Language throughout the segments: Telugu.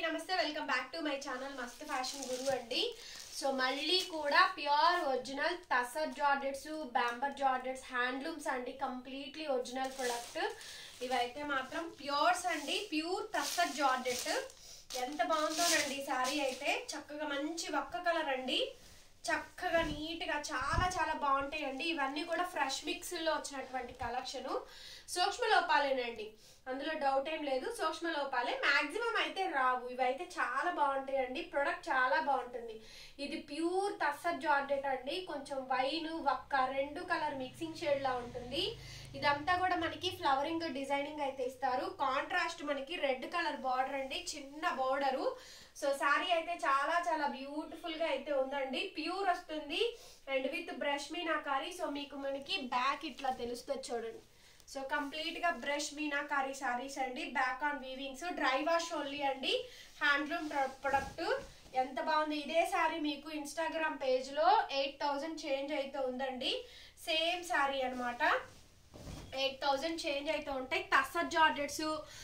నమస్తే welcome back to my channel Mast fashion guru అండి సో మళ్ళీ కూడా pure original tussar georgettes bamber georgettes handlooms అండి కంప్లీట్లీ ఒరిజినల్ ప్రొడక్ట్ ఇవైతే మాత్రం ప్యూర్స్ అండి ప్యూర్ టసర్ జార్డెట్ ఎంత బాగుందోనండి శారీ అయితే చక్కగా మంచి ఒక్క కలర్ అండి చక్కగా నీట్ గా చాలా చాలా బాగుంటాయండి ఇవన్నీ కూడా ఫ్రెష్ మిక్స్ లో వచ్చినటువంటి కలెక్షన్ సూక్ష్మ లోపాలేనండి అందులో డౌట్ ఏం లేదు సూక్ష్మ లోపాలే మాక్సిమం అయితే రావు ఇవైతే చాలా బాగుంటాయండి ప్రొడక్ట్ చాలా బాగుంటుంది ఇది ప్యూర్ తస్సర్ జార్జెట్ అండి కొంచెం వైన్ వక్క రెండు కలర్ మిక్సింగ్ షేడ్ లా ఉంటుంది ఇదంతా కూడా మనకి ఫ్లవరింగ్ డిజైనింగ్ అయితే ఇస్తారు కాంట్రాస్ట్ మనకి రెడ్ కలర్ బార్డర్ అండి చిన్న బార్డరు సో శారీ అయితే చాలా చాలా బ్యూటిఫుల్ గా అయితే ఉందండి ప్యూర్ వస్తుంది and with brush meenakari so మీకు మనకి బ్యాక్ ఇట్లా తెలుస్తుంది చూడండి సో కంప్లీట్ గా బ్రష్ మీనాకారి శారీస్ అండి back on weavings dry wash only అండి హ్యాండ్లూమ్ ప్రొడక్ట్ ఎంత బాగుంది ఇదే శారీ మీకు ఇన్స్టాగ్రామ్ పేజ్ లో ఎయిట్ థౌజండ్ చేంజ్ అయితే ఉందండి సేమ్ శారీ అనమాట ఎయిట్ థౌజండ్ చేంజ్ అయితే ఉంటాయి tussar georgettes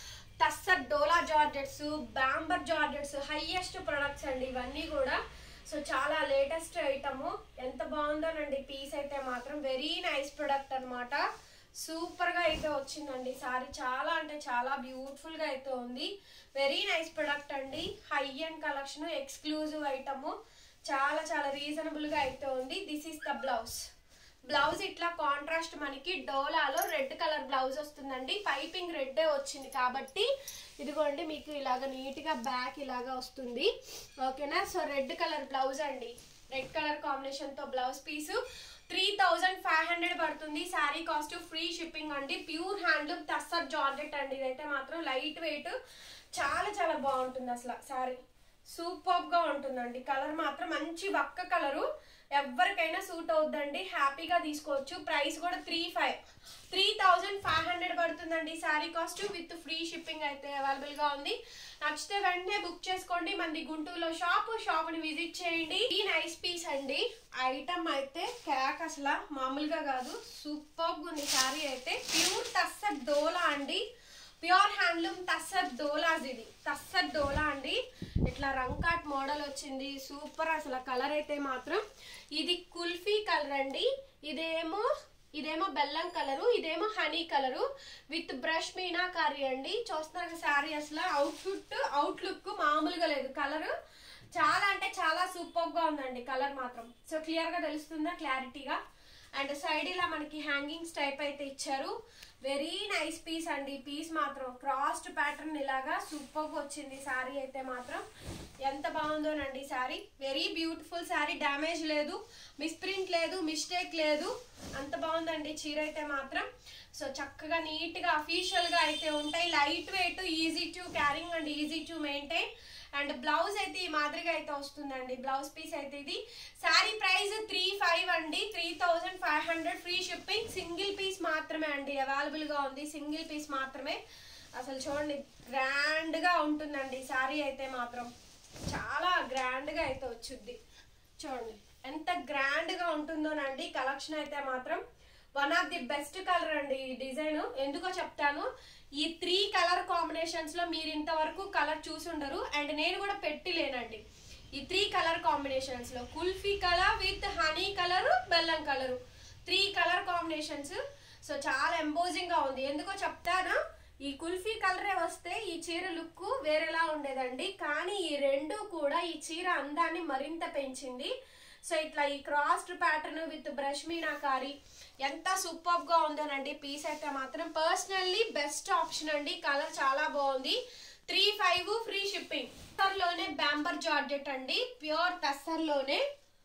tussar dola georgettes bamber georgettes highest products అండి ఇవన్నీ కూడా సో చాలా లేటెస్ట్ ఐటమ్ ఎంత బాగుందోనండి పీస్ అయితే మాత్రం వెరీ నైస్ ప్రొడక్ట్ అనమాట సూపర్ గా అయితే వచ్చిందండి సారీ చాలా అంటే చాలా బ్యూటిఫుల్ గా అయితే ఉంది వెరీ నైస్ ప్రొడక్ట్ అండి high and collection exclusive item చాలా చాలా రీజనబుల్ గా అయితే ఉంది this is the blouse blouse ఇట్లా కాంట్రాస్ట్ మనకి డోలాలో రెడ్ కలర్ బ్లౌజ్ వస్తుందండి పైపింగ్ రెడ్డే వచ్చింది కాబట్టి ఇదిగోండి మీకు ఇలాగ నీట్ గా బ్యాక్ ఇలాగా వస్తుంది ఓకేనా సో రెడ్ కలర్ బ్లౌజ్ అండి రెడ్ కలర్ కాంబినేషన్ తో blouse piece three thousand five hundred పడుతుంది శారీ కాస్ట్ ఫ్రీ షిప్పింగ్ అండి ప్యూర్ హ్యాండ్లూమ్ టస్సర్ జార్జెట్ అండి ఇదైతే మాత్రం లైట్ వెయిట్ చాలా చాలా బాగుంటుంది అసలు శారీ సూపర్ గా ఉంటుందండి కలర్ మాత్రం మంచి వక్క కలరు ఎవరికైనా సూట్ అవుద్దండి హ్యాపీగా తీసుకోవచ్చు ప్రైస్ కూడా three five three thousand five hundred పడుతుందండి sari cost with free shipping అయితే అవైలబుల్ గా ఉంది నచ్చితే వెంటనే బుక్ చేసుకోండి మంది గుంటూరులో షాప్ షాప్ ని విజిట్ చేయండి ఈ నైస్ పీస్ అండి ఐటమ్ అయితే క్యాక్ అసలు మామూలుగా కాదు సూపర్ ఉంది శారీ అయితే ప్యూర్ టస్సర్ డోలా అండి ప్యూర్ హ్యాండ్లూమ్ తస్సర్ డోలాస్ ఇది తస్సర్ డోలా అండి ఇట్లా రంకాట్ మోడల్ వచ్చింది సూపర్ అసలు కలర్ అయితే మాత్రం ఇది కుల్ఫీ కలర్ అండి ఇదేమో ఇదేమో బెల్లం కలరు ఇదేమో honey colour with brush meenakari అండి చూస్తున్నారు శారీ అసలు అవుట్ఫిట్ అవుట్లుక్ మామూలుగా లేదు కలర్ చాలా అంటే చాలా సూపర్ గా ఉందండి కలర్ మాత్రం సో క్లియర్ గా తెలుస్తుందా క్లారిటీగా అండ్ సైడ్ ఇలా మనకి హ్యాంగింగ్స్ టైప్ అయితే ఇచ్చారు వెరీ నైస్ పీస్ అండి పీస్ మాత్రం క్రాస్డ్ ప్యాటర్న్ ఇలాగా సూపర్ వచ్చింది శారీ అయితే మాత్రం ఎంత బాగుందోనండి sari very beautiful sari damage లేదు మిస్ప్రింట్ లేదు మిస్టేక్ లేదు అంత బాగుందండి చీర అయితే మాత్రం సో చక్కగా నీట్ గా అఫీషియల్ గా అయితే ఉంటాయి light weight easy to carrying and easy to maintain and blouse అయితే ఈ మాదిరిగా అయితే వస్తుందండి బ్లౌజ్ పీస్ అయితే ఇది శారీ ప్రైస్ త్రీ ఫైవ్ అండి three thousand five hundred free shipping single piece మాత్రమే అండి అవైలబుల్ గా ఉంది సింగిల్ పీస్ మాత్రమే అసలు చూడండి గ్రాండ్ గా ఉంటుందండి శారీ అయితే మాత్రం చాలా గ్రాండ్ గా అయితే వచ్చుద్ది చూడండి ఎంత గ్రాండ్ గా ఉంటుందోనండి కలెక్షన్ అయితే మాత్రం one of the best colour అండి ఈ డిజైన్ ఎందుకో చెప్తాను ఈ త్రీ కలర్ కాంబినేషన్స్ లో మీరు ఇంతవరకు కలర్ చూసుండరు అండ్ నేను కూడా పెట్టి లేనండి ఈ త్రీ కలర్ కాంబినేషన్స్ లో kulfi colour with honey colour బెల్లం colour three colour combinations so చాలా ఎంబోజింగ్ గా ఉంది ఎందుకో చెప్తానా ఈ కుల్ఫీ కలరే వస్తే ఈ చీర లుక్ వేరేలా ఉండేదండి కానీ ఈ రెండు కూడా ఈ చీర అందాన్ని మరింత పెంచింది సో ఇట్లా ఈ crossed pattern with brush meenakari ఎంత సూపర్ గా ఉందోనండి పీస్ అయితే మాత్రం పర్సనల్లీ బెస్ట్ ఆప్షన్ అండి కలర్ చాలా బాగుంది త్రీ ఫైవ్ ఫ్రీ షిప్పింగ్ లోనే బ్యాంబర్ జార్జెట్ అండి ప్యూర్ లోనే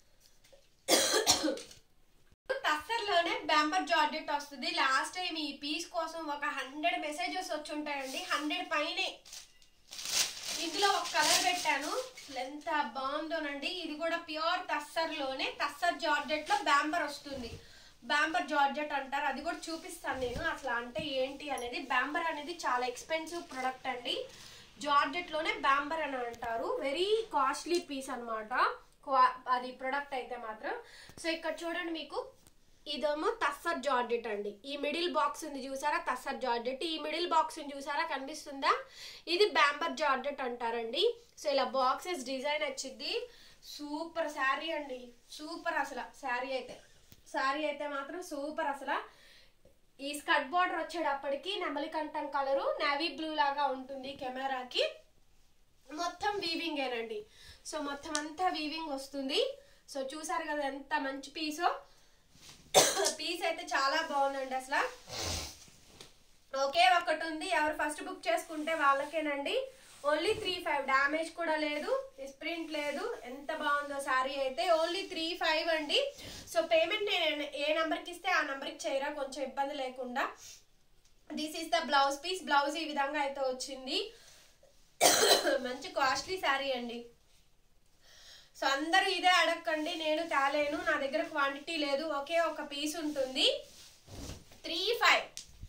లోనే బ్యాంబర్ జార్జెట్ వస్తుంది లాస్ట్ టైం ఈ పీస్ కోసం ఒక హండ్రెడ్ మెసేజెస్ వచ్చి ఉంటాయండి హండ్రెడ్ పైనే ఇందులో ఒక కలర్ పెట్టాను ఎంత బాగుందోనండి ఇది కూడా ప్యూర్ టస్సర్ లోనే టస్సర్ జార్జెట్ లో బ్యాంబర్ వస్తుంది బ్యాంబర్ జార్జెట్ అంటారు అది కూడా చూపిస్తాను నేను అసలు అంటే ఏంటి అనేది బ్యాంబర్ అనేది చాలా ఎక్స్పెన్సివ్ ప్రొడక్ట్ అండి జార్జెట్ లోనే బ్యాంబర్ అని అంటారు వెరీ కాస్ట్లీ పీస్ అనమాట అది ప్రొడక్ట్ అయితే మాత్రం సో ఇక్కడ చూడండి మీకు ఇదేమో తస్సర్ జార్జెట్ అండి ఈ మిడిల్ బాక్స్ ఉంది చూసారా తస్సర్ జార్జెట్ ఈ మిడిల్ బాక్స్ ఉంది చూసారా కనిపిస్తుందా ఇది బ్యాంబర్ జార్జెట్ అంటారండి సో ఇలా బాక్సెస్ డిజైన్ వచ్చింది సూపర్ శారీ అండి సూపర్ అసలు శారీ అయితే శారీ అయితే మాత్రం సూపర్ అసలు ఈ స్కర్ట్ బార్డర్ వచ్చేటప్పటికి నెమలికంఠం కలరు నేవీ బ్లూ లాగా ఉంటుంది కెమెరాకి మొత్తం వీవింగ్ ఏనండి సో మొత్తం అంతా వీవింగ్ వస్తుంది సో చూసారు కదా ఎంత మంచి పీసో పీస్ అయితే చాలా బాగుందండి అసలు ఒకే ఒకటి ఉంది ఎవరు ఫస్ట్ బుక్ చేసుకుంటే వాళ్ళకేనండి ఓన్లీ త్రీ ఫైవ్ డ్యామేజ్ కూడా లేదు ప్రింట్ లేదు ఎంత బాగుందో శారీ అయితే ఓన్లీ త్రీ ఫైవ్ అండి సో పేమెంట్ నేను ఏ నెంబర్కి ఇస్తే ఆ నెంబర్కి చేయరా కొంచెం ఇబ్బంది లేకుండా this is the blouse piece blouse ఈ విధంగా అయితే వచ్చింది మంచి కాస్ట్లీ శారీ అండి సో అందరూ ఇదే అడగండి నేను తేలేను నా దగ్గర క్వాంటిటీ లేదు ఒకే ఒక పీస్ ఉంటుంది త్రీ ఫైవ్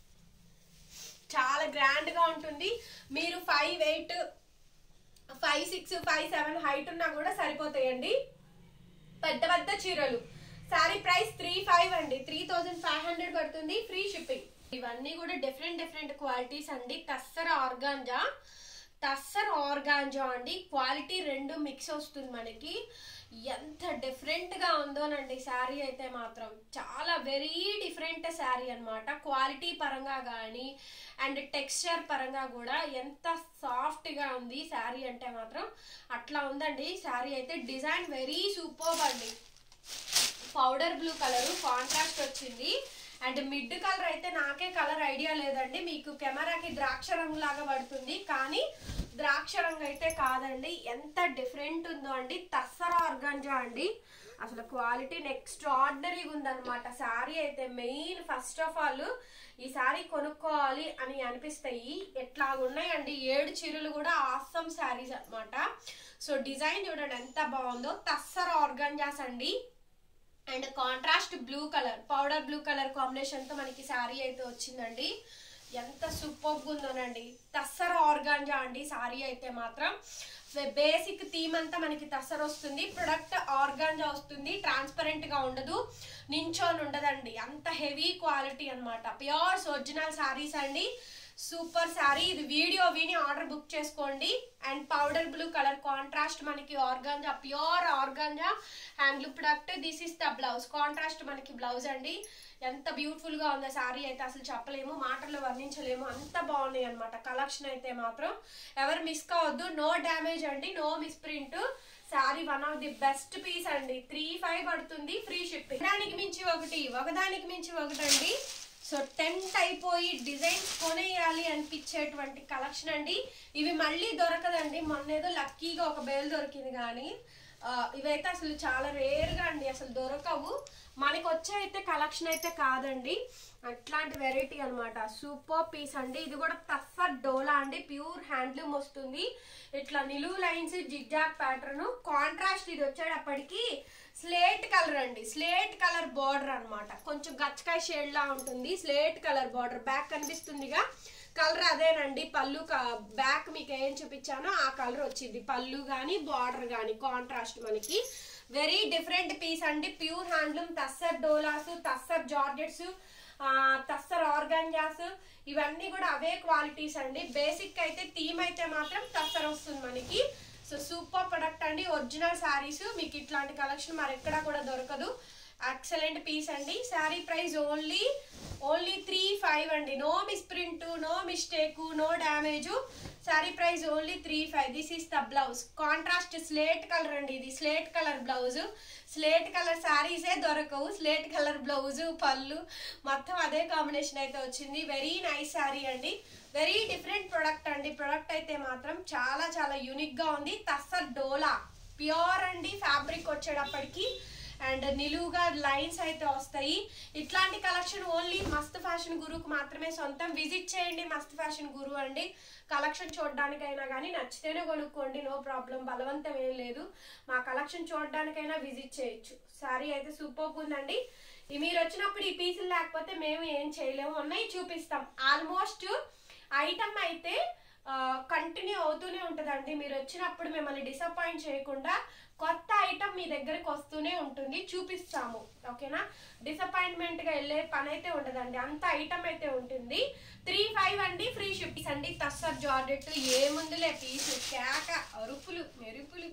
చాలా గ్రాండ్ గా ఉంటుంది మీరు five eight five six five seven height ఉన్నా కూడా సరిపోతాయండి పెద్ద పెద్ద చీరలు సారీ ప్రైస్ త్రీ ఫైవ్ అండి త్రీ థౌజండ్ ఫైవ్ హండ్రెడ్ పడుతుంది ఫ్రీ షిప్పింగ్ ఇవన్నీ కూడా డిఫరెంట్ డిఫరెంట్ క్వాలిటీస్ అండి టస్సర్ ఆర్గాంజా టస్సర్ ఆర్గాంజా అండి క్వాలిటీ రెండు మిక్స్ వస్తుంది మనకి ఎంత డిఫరెంట్ గా ఉందోనండి శారీ అయితే మాత్రం చాలా వెరీ డిఫరెంట్ శారీ అన్నమాట క్వాలిటీ పరంగా కానీ అండ్ టెక్స్చర్ పరంగా కూడా ఎంత సాఫ్ట్ గా ఉంది శారీ అంటే మాత్రం అట్లా ఉందండి శారీ అయితే డిజైన్ వెరీ సూపర్ అండి పౌడర్ బ్లూ కలర్ కాంట్రాస్ట్ వచ్చింది అండ్ మిడ్ కలర్ అయితే నాకే కలర్ ఐడియా లేదండి మీకు కెమెరాకి ద్రాక్ష రంగు లాగా పడుతుంది కానీ ద్రాక్ష రంగు అయితే కాదండి ఎంత డిఫరెంట్ ఉందో అండి తస్సర ఆర్గంజా అండి అసలు క్వాలిటీ నెక్స్ట్ ఆర్డరీగా ఉందన్నమాట శారీ అయితే మెయిన్ ఫస్ట్ ఆఫ్ ఆల్ ఈ శారీ కొనుక్కోవాలి అని అనిపిస్తాయి ఎట్లాగున్నాయండి ఏడు చీరలు కూడా ఆసమ్ శారీస్ అన్నమాట సో డిజైన్ చూడండి ఎంత బాగుందో తస్సర ఆర్గంజాస్ అండి and contrast blue colour powder blue colour combination తో మనకి శారీ అయితే వచ్చిందండి ఎంత సూపర్ ఉందోనండి తస్సర ఆర్గాంజా అండి శారీ అయితే మాత్రం బేసిక్ థీమ్ అంతా మనకి తస్సర వస్తుంది ప్రొడక్ట్ ఆర్గాంజా వస్తుంది ట్రాన్స్పరెంట్ గా ఉండదు నించోని ఉండదండి అంత హెవీ క్వాలిటీ అన్నమాట ప్యూర్స్ ఒరిజినల్ శారీస్ అండి సూపర్ శారీ ఇది వీడియో విని ఆర్డర్ బుక్ చేసుకోండి and powder blue colour contrast మనకి organza pure organza handloom product this is the blouse contrast మనకి బ్లౌజ్ అండి ఎంత బ్యూటిఫుల్ గా ఉందో శారీ అయితే అసలు చెప్పలేము మాటల్లో వర్ణించలేము అంత బాగున్నాయి అనమాట కలెక్షన్ అయితే మాత్రం ఎవరు మిస్ కావద్దు నో డ్యామేజ్ అండి no misprint sari one of the best piece అండి త్రీ ఫైవ్ పడుతుంది ఫ్రీ షిప్పింగ్ దానికి మించి ఒకటి ఒకదానికి మించి ఒకటి అండి సో టెంట్ అయిపోయి డిజైన్స్ కొనేయాలి అనిపించేటువంటి కలెక్షన్ అండి ఇవి మళ్ళీ దొరకదండి మొన్న ఏదో లక్కీగా ఒక బేల్ దొరికింది కానీ ఆ, ఇవైతే అసలు చాలా రేర్గా అండి అసలు దొరకవు మనకి వచ్చే అయితే కలెక్షన్ అయితే కాదండి అట్లాంటి వెరైటీ అన్నమాట సూపర్ పీస్ అండి ఇది కూడా టఫర్ డోలా అండి ప్యూర్ హ్యాండ్లూమ్ వస్తుంది ఇట్లా నిలువు లైన్స్ జిగ్జాగ్ ప్యాటర్న్ కాంట్రాస్ట్ ఇది వచ్చేటప్పటికి స్లేట్ కలర్ అండి స్లేట్ కలర్ బార్డర్ అన్నమాట కొంచెం గచ్చకాయ షేడ్ లా ఉంటుంది స్లేట్ కలర్ బార్డర్ బ్యాక్ కనిపిస్తుందిగా కలర్ అదేనండి పళ్ళు బ్యాక్ మీకు ఏం చూపించానో ఆ కలర్ వచ్చింది పళ్ళు కానీ బార్డర్ కానీ కాంట్రాస్ట్ మనకి వెరీ డిఫరెంట్ పీస్ అండి pure handloom tussar dolas tussar georgettes tussar organzas ఇవన్నీ కూడా అవే క్వాలిటీస్ అండి బేసిక్ అయితే థీమ్ అయితే మాత్రం తస్సర్ వస్తుంది మనకి సో సూపర్ ప్రొడక్ట్ అండి ఒరిజినల్ శారీస్ మీకు ఇట్లాంటి కలెక్షన్ మరి ఎక్కడా కూడా దొరకదు ఎక్సలెంట్ పీస్ అండి sari price only only three five అండి no misprint no mistake no damage sari price only three five this is the blouse contrast slate colour అండి ఇది slate colour blouse slate colour శారీసే దొరకవు స్లేట్ కలర్ బ్లౌజ్ పళ్ళు మొత్తం అదే కాంబినేషన్ అయితే వచ్చింది వెరీ నైస్ శారీ అండి వెరీ డిఫరెంట్ ప్రొడక్ట్ అండి ప్రొడక్ట్ అయితే మాత్రం చాలా చాలా యూనిక్ గా ఉంది తస్సర్ డోలా ప్యూర్ అండి ఫ్యాబ్రిక్ వచ్చేటప్పటికి అండ్ నిలువుగా లైన్స్ అయితే వస్తాయి ఇట్లాంటి కలెక్షన్ ఓన్లీ మస్త్ ఫ్యాషన్ గురువుకు మాత్రమే సొంతం విజిట్ చేయండి మస్త్ ఫ్యాషన్ గురు అండి కలెక్షన్ చూడడానికైనా కానీ నచ్చితేనే కొనుక్కోండి నో ప్రాబ్లం బలవంతం ఏం లేదు మా కలెక్షన్ చూడడానికైనా విజిట్ చేయొచ్చు సారీ అయితే సూపర్ ఉందండి ఈ మీరు వచ్చినప్పుడు ఈ పీసులు లేకపోతే మేము ఏం చేయలేము ఉన్నాయి చూపిస్తాం ఆల్మోస్ట్ ఐటమ్ అయితే కంటిన్యూ అవుతూనే ఉంటుందండి మీరు వచ్చినప్పుడు మిమ్మల్ని డిసప్పాయింట్ చేయకుండా కొత్త ఐటమ్ మీ దగ్గరికి వస్తూనే ఉంటుంది చూపిస్తాము ఓకేనా డిసప్పాయింట్మెంట్ గా వెళ్ళే పని అయితే ఉండదండి అంత ఐటమ్ అయితే ఉంటుంది త్రీ ఫైవ్ అండి ఫ్రీ షిప్స్ అండి తస్సర్ జార్జెట్ ఏముందిలే పీసు కేక అరుపులు మెరుపులు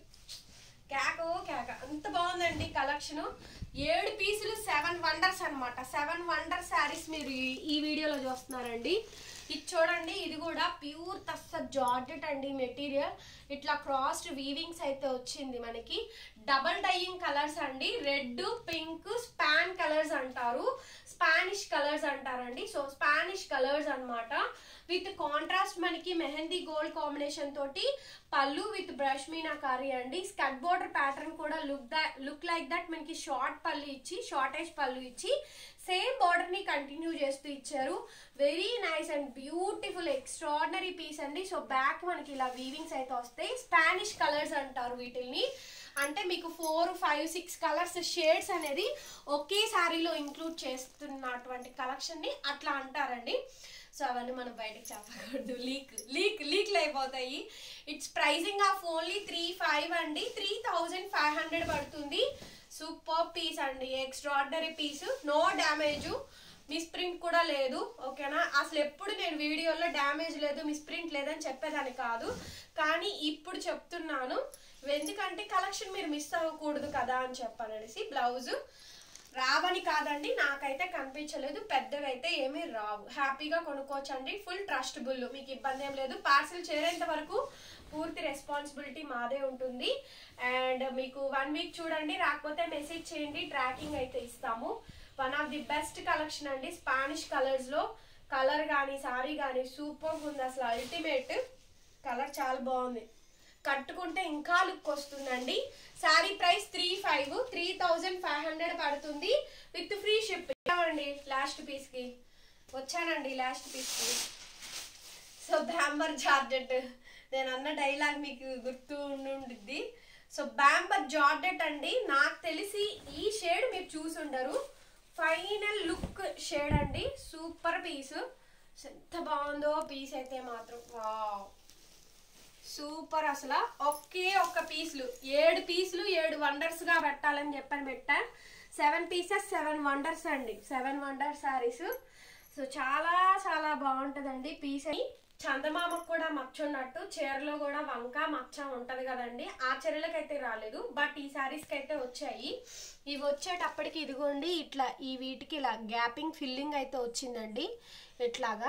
కేకో కేక అంత బాగుందండి కలెక్షన్ ఏడు పీసులు సెవెన్ వండర్స్ అన్నమాట సెవెన్ వండర్ శారీస్ మీరు ఈ- ఈ వీడియోలో చూస్తున్నారండి ఇది చూడండి ఇది కూడా ప్యూర్ తస్స జార్జెట్ అండి మెటీరియల్ ఇట్లా క్రాస్డ్ వీవింగ్స్ అయితే వచ్చింది మనకి డబల్ డైయింగ్ కలర్స్ అండి రెడ్ పింక్ స్పాన్ కలర్స్ అంటారు స్పానిష్ కలర్స్ అంటారండి సో స్పానిష్ కలర్స్ అన్నమాట విత్ కాంట్రాస్ట్ మనకి మెహందీ గోల్డ్ కాంబినేషన్ తోటి పళ్ళు విత్ బ్రష్ మీనాకారి అండి స్కట్ బోర్డర్ ప్యాటర్న్ కూడా look the look like that మనకి షార్ట్ పళ్ళు ఇచ్చి షార్టేజ్ పళ్ళు ఇచ్చి సేమ్ బార్డర్ ని కంటిన్యూ చేస్తూ ఇచ్చారు very nice and beautiful extraordinary piece అండి సో బ్యాక్ మనకి ఇలా వీవింగ్స్ అయితే వస్తాయి స్పానిష్ కలర్స్ అంటారు వీటిల్ని అంటే మీకు four five six colours shades అనేది ఒకే శారీలో ఇంక్లూడ్ చేస్తున్నటువంటి కలెక్షన్ ని అట్లా అంటారండి సో అవన్నీ మనం బయటకు చెప్పకూడదు లీక్ లీక్ లీక్లు అయిపోతాయి it's pricing of only three five అండి త్రీ థౌజండ్ ఫైవ్ హండ్రెడ్ పడుతుంది సూపర్ పీస్ అండి extraordinary piece no damage misprint కూడా లేదు ఓకేనా అసలు ఎప్పుడు నేను వీడియోలో డ్యామేజ్ లేదు మిస్ప్రింట్ లేదని చెప్పేదాన్ని కాదు కానీ ఇప్పుడు చెప్తున్నాను ఎందుకంటే కలెక్షన్ మీరు మిస్ అవ్వకూడదు కదా అని చెప్పాననేసి బ్లౌజ్ రావని కాదండి నాకైతే కనిపించలేదు పెద్దగా అయితే ఏమీ రావు హ్యాపీగా కొనుక్కోవచ్చండి ఫుల్ ట్రస్టబుల్ మీకు ఇబ్బంది ఏం లేదు పార్సిల్ చేరేంత వరకు పూర్తి రెస్పాన్సిబిలిటీ మాదే ఉంటుంది అండ్ మీకు వన్ వీక్ చూడండి రాకపోతే మెసేజ్ చేయండి ట్రాకింగ్ అయితే ఇస్తాము one of the best collection అండి స్పానిష్ కలర్స్ లో కలర్ కానీ సారీ కానీ సూపర్ ఉంది అసలు అల్టిమేట్ కలర్ చాలా బాగుంది కట్టుకుంటే ఇంకా లుక్ వస్తుందండి sari price three five three thousand five hundred పడుతుంది విత్ ఫ్రీ షిప్పింగ్ అండి లాస్ట్ పీస్ కి వచ్చానండి లాస్ట్ పీస్ కి సో బ్యాంబర్ జార్జెట్ నేను అన్న డైలాగ్ మీకు గుర్తు ఉండి ఉండిద్ది సో బ్యాంబర్ జార్జెట్ అండి నాకు తెలిసి ఈ షేడ్ మీరు చూసి ఉండరు ఫైనల్ లుక్ షేడ్ అండి సూపర్ పీస్ ఎంత బాగుందో పీస్ అయితే మాత్రం వావ్ సూపర్ అసలు ఒకే ఒక్క పీసులు ఏడు పీసులు ఏడు వండర్స్ గా పెట్టాలని చెప్పని పెట్టా సెవెన్ పీసెస్ సెవెన్ వండర్స్ అండి సెవెన్ వండర్ సారీస్ సో చాలా చాలా బాగుంటదండి పీస్ అని చందమామకు కూడా మచ్చ ఉన్నట్టు చీరలో కూడా వంక మచ్చ ఉంటది కదండి ఆ చీరలకైతే రాలేదు బట్ ఈ సారీస్ కి అయితే వచ్చాయి ఇవి వచ్చేటప్పటికి ఇదిగోండి ఇట్లా ఈ వీటికి ఇలా గ్యాపింగ్ ఫిల్లింగ్ అయితే వచ్చిందండి ఇట్లాగా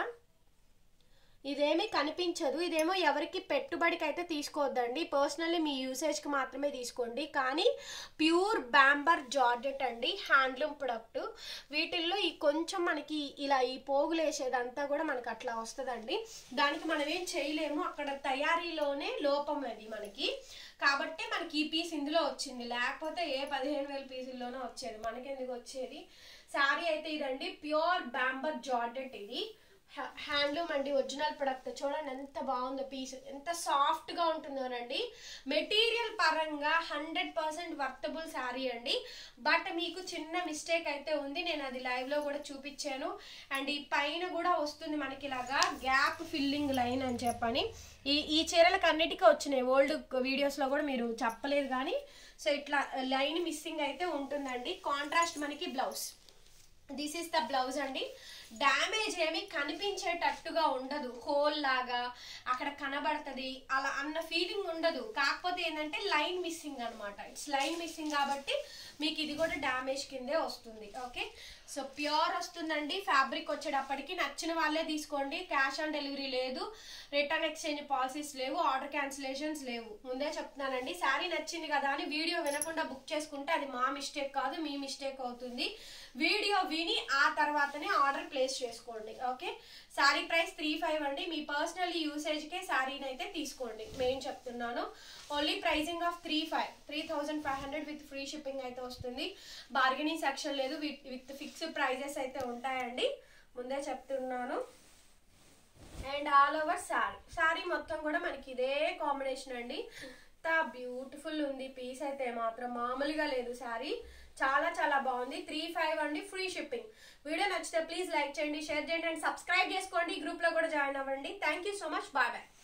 ఇదేమీ కనిపించదు ఇదేమో ఎవరికి పెట్టుబడికి అయితే తీసుకోవద్దండి పర్సనల్లీ మీ యూసేజ్కి మాత్రమే తీసుకోండి కానీ ప్యూర్ బ్యాంబర్ జార్జెట్ అండి హ్యాండ్లూమ్ ప్రొడక్ట్ వీటిల్లో ఈ కొంచెం మనకి ఇలా ఈ పోగులు వేసేదంతా కూడా మనకి అట్లా వస్తుందండి దానికి మనం ఏం చేయలేము అక్కడ తయారీలోనే లోపం అది మనకి కాబట్టి మనకి ఈ పీస్ ఇందులో వచ్చింది లేకపోతే ఏ పదిహేను వేల పీసుల్లోనే వచ్చేది మనకి ఎందుకు వచ్చేది శారీ అయితే ఇదండి ప్యూర్ బ్యాంబర్ జార్జెట్ ఇది హ్యా- హ్యాండ్లూమ్ అండి ఒరిజినల్ ప్రొడక్ట్ చూడండి ఎంత బాగుందో పీస్ ఎంత సాఫ్ట్ గా ఉంటుందోనండి మెటీరియల్ పరంగా హండ్రెడ్ పర్సెంట్ వర్తబుల్ శారీ అండి బట్ మీకు చిన్న మిస్టేక్ అయితే ఉంది నేను అది లైవ్ లో కూడా చూపించాను అండ్ ఈ పైన కూడా వస్తుంది మనకి ఇలాగా గ్యాప్ ఫిల్లింగ్ లైన్ అని చెప్పని ఈ ఈ చీరలకు అన్నిటికీ వచ్చినాయి ఓల్డ్ వీడియోస్ లో కూడా మీరు చెప్పలేదు కానీ సో ఇట్లా లైన్ మిస్సింగ్ అయితే ఉంటుందండి కాంట్రాస్ట్ మనకి blouse this is the blouse అండి డ్యామేజ్ ఏమి కనిపించేటట్టుగా ఉండదు హోల్ లాగా అక్కడ కనబడుతుంది అలా అన్న ఫీలింగ్ ఉండదు కాకపోతే ఏంటంటే లైన్ మిస్సింగ్ అన్నమాట ఇట్స్ లైన్ మిస్సింగ్ కాబట్టి మీకు ఇది కూడా డ్యామేజ్ కిందే వస్తుంది ఓకే సో ప్యూర్ వస్తుందండి ఫ్యాబ్రిక్ వచ్చేటప్పటికి నచ్చిన వాళ్ళే తీసుకోండి క్యాష్ ఆన్ డెలివరీ లేదు రిటర్న్ ఎక్స్చేంజ్ పాలసీస్ లేవు ఆర్డర్ క్యాన్సిలేషన్స్ లేవు ముందే చెప్తున్నానండి శారీ నచ్చింది కదా అని వీడియో వినకుండా బుక్ చేసుకుంటే అది మా మిస్టేక్ కాదు మీ మిస్టేక్ అవుతుంది వీడియో విని ఆ తర్వాతనే ఆర్డర్ ప్లేస్ చేసుకోండి okay sari price three five అండి మీ పర్సనల్ యూసేజ్కే శారీని అయితే తీసుకోండి మెయిన్ చెప్తున్నాను only pricing of three five three thousand five hundred with free shipping అయితే వస్తుంది బార్గెనింగ్ సెక్షన్ లేదు విత్ విత్ ఫిక్స్డ్ ప్రైజెస్ అయితే ఉంటాయండి ముందే చెప్తున్నాను and all over sari sari మొత్తం కూడా మనకి ఇదే కాంబినేషన్ అండి ఎంత బ్యూటిఫుల్ ఉంది పీస్ అయితే మాత్రం మామూలుగా లేదు శారీ చాలా చాలా బాగుంది త్రీ ఫైవ్ అండి ఫ్రీ షిప్పింగ్ వీడియో నచ్చితే ప్లీజ్ లైక్ చేయండి షేర్ చేయండి అండ్ సబ్స్క్రైబ్ చేసుకోండి గ్రూప్ లో కూడా జాయిన్ అవ్వండి thank you so much bye bye